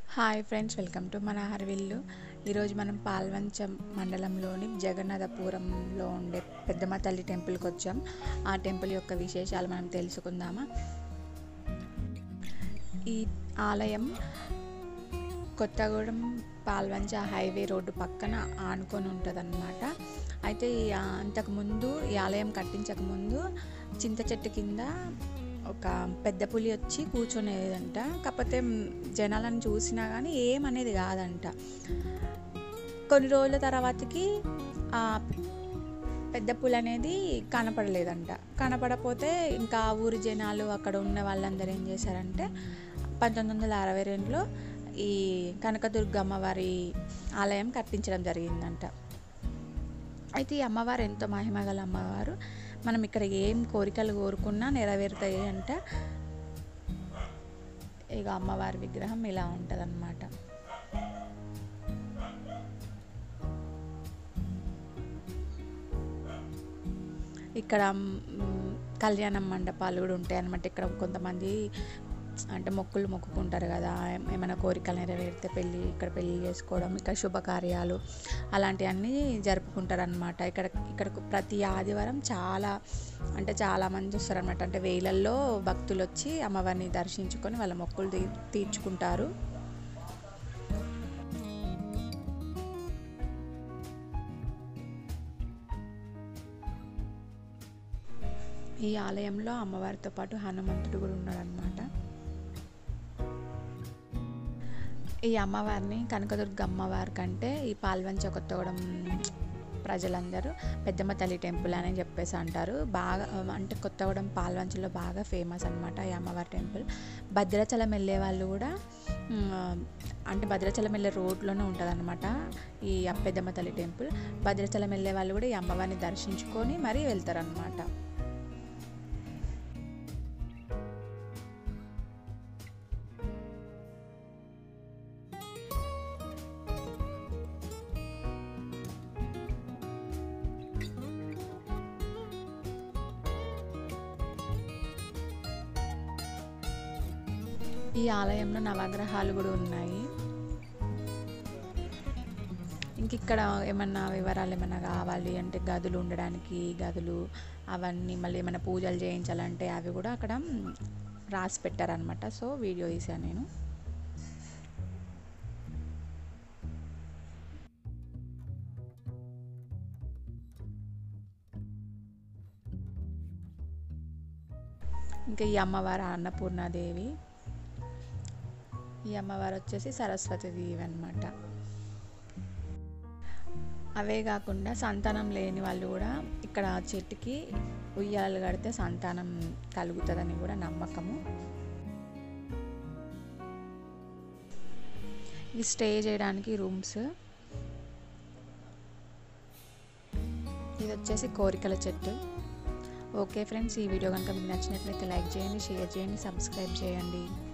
hi friends welcome to మన హర్విల్లు ఈరోజు మనం పాల్వంచం మండలంలోని జగన్నాథపురంలో ఉండే పెద్దమ్మ తల్లి టెంపుల్కి వచ్చాం ఆ టెంపుల్ యొక్క విశేషాలు మనం తెలుసుకుందామా ఈ ఆలయం కొత్తగూడెం పాల్వంచ హైవే రోడ్డు పక్కన ఆనుకొని ఉంటుంది అయితే ఈ అంతకుముందు ఈ ఆలయం కట్టించక ముందు చింత చెట్టు కింద ఒక పెద్ద పులి వచ్చి కూర్చునేదంట కాకపోతే జనాలను చూసినా కానీ ఏమనేది కాదంట కొన్ని రోజుల తర్వాతకి ఆ పెద్ద పులి అనేది కనపడలేదంట కనపడపోతే ఇంకా ఆ ఊరి జనాలు అక్కడ ఉన్న వాళ్ళందరూ ఏం చేశారంటే పంతొమ్మిది వందల అరవై రెండులో ఈ కనకదుర్గ అమ్మవారి ఆలయం కట్టించడం జరిగిందంట అయితే ఈ అమ్మవారు ఎంతో మహిమగల అమ్మవారు మనం ఇక్కడ ఏం కోరికలు కోరుకున్నా నెరవేరుతాయి అంట ఇక అమ్మవారి విగ్రహం ఇలా ఉంటుంది అన్నమాట ఇక్కడ మ్, కళ్యాణం మండపాలు కూడా ఉంటాయి అన్నమాట ఇక్కడ కొంతమంది అంటే మొక్కులు మొక్కుకుంటారు కదా ఏం- ఏమైనా కోరికలు నెరవేరితే పెళ్ళి ఇక్కడ పెళ్ళి చేసుకోవడం ఇక్కడ శుభకార్యాలు అలాంటివన్నీ జరుపుకుంటారు అనమాట ఇక్కడ ఇక్కడ ప్రతి ఆదివారం చాలా అంటే చాలా మంది వస్తారు అనమాట అంటే వేలల్లో భక్తులు వచ్చి అమ్మవారిని దర్శించుకొని వాళ్ళ మొక్కులు తీ తీర్చుకుంటారు ఈ ఆలయంలో అమ్మవారితో పాటు హనుమంతుడు కూడా ఉన్నాడనమాట ఈ అమ్మవారిని కనకదుర్గ అమ్మవారి కంటే ఈ పాల్వంచ కొత్తగూడెం ప్రజలందరూ పెద్దమ్మ తల్లి టెంపుల్ అని చెప్పేసి అంటారు బాగా అంటే కొత్తగూడెం పాల్వంచలో బాగా ఫేమస్ అనమాట ఈ అమ్మవారి టెంపుల్ భద్రాచలం వెళ్ళే వాళ్ళు కూడా మ్, అంటే భద్రాచలం వెళ్ళే రోడ్లోనే ఉంటుంది అనమాట ఈ పెద్దమ్మ తల్లి టెంపుల్ భద్రాచలం వెళ్ళే వాళ్ళు కూడా ఈ అమ్మవారిని దర్శించుకొని మరీ వెళ్తారనమాట ఈ ఆలయంలో నవగ్రహాలు కూడా ఉన్నాయి ఇంక ఇక్కడ ఏమన్నా వివరాలు ఏమన్నా కావాలి అంటే గదులు ఉండడానికి గదులు అవన్నీ మళ్ళీ ఏమైనా పూజలు చేయించాలంటే అవి కూడా అక్కడ మ్, రాసి పెట్టారనమాట సో వీడియో తీసాను నేను ఇంకా ఈ అమ్మవారు అన్నపూర్ణాదేవి ఈ అమ్మవారు వచ్చేసి సరస్వతి దేవి అనమాట అవే కాకుండా సంతానం లేని వాళ్ళు కూడా ఇక్కడ చెట్టుకి ఉయ్యాలు కడితే సంతానం కలుగుతుందని కూడా నమ్మకము ఇవి స్టే చేయడానికి రూమ్స్ ఇది వచ్చేసి కోరికల చెట్టు ఓకే ఫ్రెండ్స్ ఈ వీడియో కనుక మీకు నచ్చినట్లయితే లైక్ చేయండి షేర్ చేయండి సబ్స్క్రైబ్ చేయండి